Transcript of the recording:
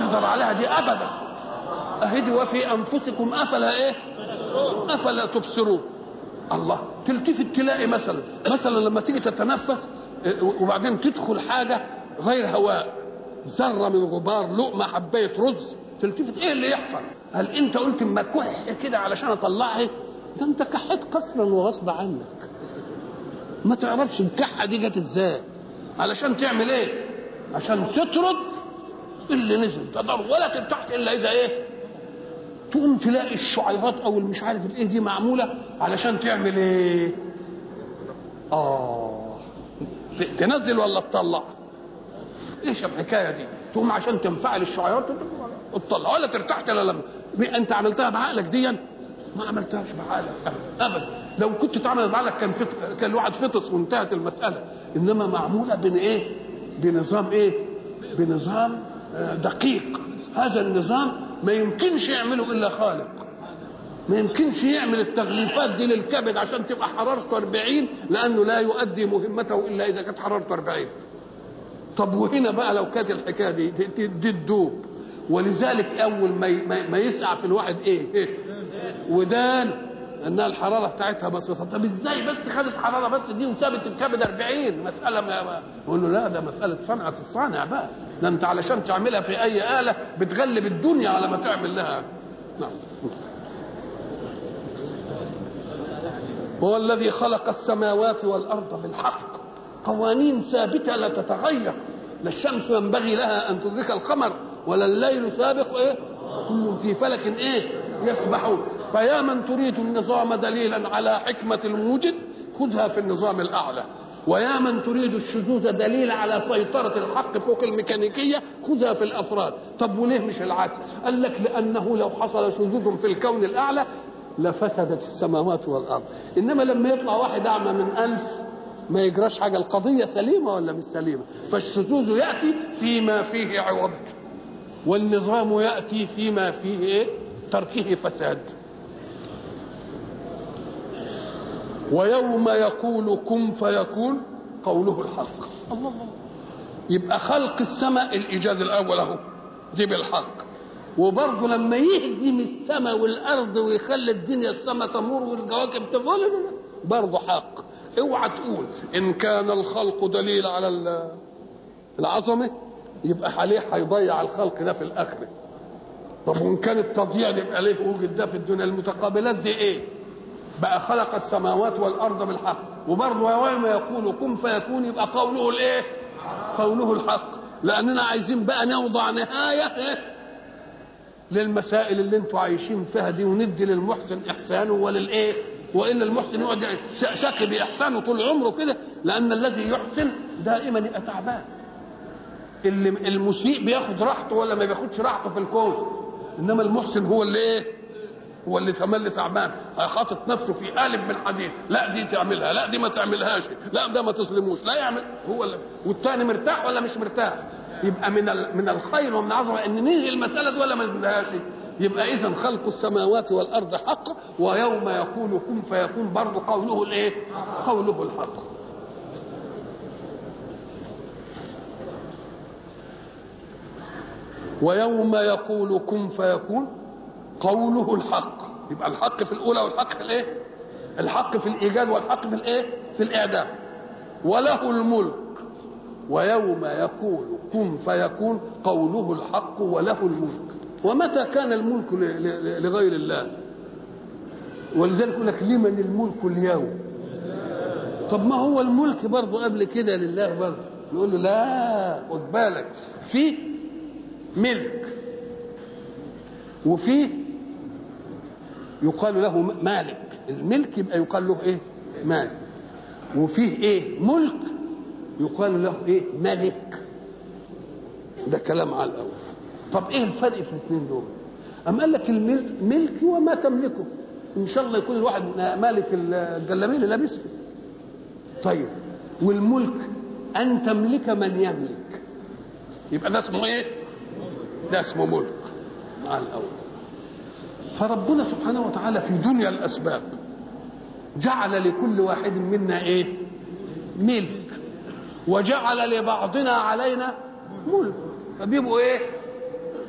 يقدر عليها دي ابدا اهدي وفي انفسكم افلا ايه افلا تبصرون الله تلتفت تلاقي مثلا مثلا لما تيجي تتنفس وبعدين تدخل حاجه غير هواء ذره من غبار لقمه حبايه رز تلتفت ايه اللي يحصل هل انت قلت اما كح كده علشان اطلعها ده انت كحيت قصرا وغصب عنك ما تعرفش الكحه دي جت ازاي علشان تعمل ايه عشان تطرد اللي نزل تضر ولا تفتح الا اذا ايه تقوم تلاقي الشعيرات او مش عارف الايه دي معموله علشان تعمل ايه اه تنزل ولا تطلع ايش الحكايه دي تقوم عشان تنفعل الشعيرات تطلع ولا ترتاح الا لما انت عملتها بعقلك دي ما عملتهاش بعقلك ابدا لو كنت تعمل بعقلك كان فط... كان الواحد فطس وانتهت المساله انما معموله بين ايه بنظام ايه بنظام دقيق هذا النظام ما يمكنش يعمله الا خالق ما يمكنش يعمل التغليفات دي للكبد عشان تبقى حرارته 40 لانه لا يؤدي مهمته الا اذا كانت حرارته 40 طب وهنا بقى لو كانت الحكايه دي دي, دي تدوب ولذلك اول ما ما يسعى في الواحد ايه, إيه؟ ودان انها الحراره بتاعتها بسيطه طب ازاي بس خدت حراره بس دي وسابت الكبد 40 مساله ما يقول له لا ده مساله صنعه الصانع بقى ده انت علشان تعملها في اي اله بتغلب الدنيا على ما تعمل لها نعم هو الذي خلق السماوات والارض بالحق قوانين ثابته لا تتغير لا الشمس ينبغي لها ان تدرك القمر ولا الليل سابق ايه كل في فلك ايه يسبحون فيا من تريد النظام دليلا على حكمة الموجد خذها في النظام الأعلى ويا من تريد الشذوذ دليل على سيطرة الحق فوق الميكانيكية خذها في الأفراد طب وليه مش العكس قال لك لأنه لو حصل شذوذ في الكون الأعلى لفسدت السماوات والأرض إنما لما يطلع واحد أعمى من ألف ما يجراش حاجة القضية سليمة ولا مش سليمة فالشذوذ يأتي فيما فيه عوض والنظام يأتي فيما فيه إيه؟ تركه فساد ويوم يقول كن فيكون قوله الحق الله الله يبقى خلق السماء الايجاد الاول اهو دي بالحق وبرضه لما يهدم السماء والارض ويخلي الدنيا السماء تمر والكواكب تمر برضه حق اوعى تقول ان كان الخلق دليل على العظمه يبقى عليه هيضيع الخلق ده في الاخره طب وان كان التضييع يبقى ليه وجد ده في الدنيا المتقابلات دي ايه بقى خلق السماوات والارض بالحق وبرضه يوم يقول كن فيكون يبقى قوله الايه قوله الحق لاننا عايزين بقى نوضع نهايه للمسائل اللي انتوا عايشين فيها دي وندي للمحسن احسانه وللايه والا المحسن يقعد شك باحسانه طول عمره كده لان الذي يحسن دائما يبقى تعبان اللي المسيء بياخد راحته ولا ما بياخدش راحته في الكون انما المحسن هو اللي ايه هو اللي تملي تعبان حاطط نفسه في قالب من حديد لا دي تعملها لا دي ما تعملهاش لا ده ما تظلموش لا يعمل هو اللي والتاني مرتاح ولا مش مرتاح يبقى من من الخير ومن العظمه ان ننهي المساله دي ولا ما ننهيهاش يبقى اذا خلق السماوات والارض حق ويوم يقول كن فيكون برضه قوله الايه؟ قوله الحق. ويوم يقول كن فيكون قوله الحق يبقى الحق في الاولى والحق في الايه الحق في الايجاد والحق في الايه في الاعدام وله الملك ويوم يقول كن فيكون قوله الحق وله الملك ومتى كان الملك لغير الله ولذلك يقول لك لمن الملك اليوم طب ما هو الملك برضه قبل كده لله برضه يقول له لا خد بالك في ملك وفيه يقال له مالك الملك يبقى يقال له ايه مالك وفيه ايه ملك يقال له ايه ملك ده كلام على الاول طب ايه الفرق في الاثنين دول أم قال لك الملك ملك وما تملكه ان شاء الله يكون الواحد مالك الجلابيه اللي لابسها طيب والملك ان تملك من يملك يبقى ده اسمه ايه ده اسمه ملك على الاول فربنا سبحانه وتعالى في دنيا الاسباب جعل لكل واحد منا ايه ملك وجعل لبعضنا علينا ملك فبيبقوا ايه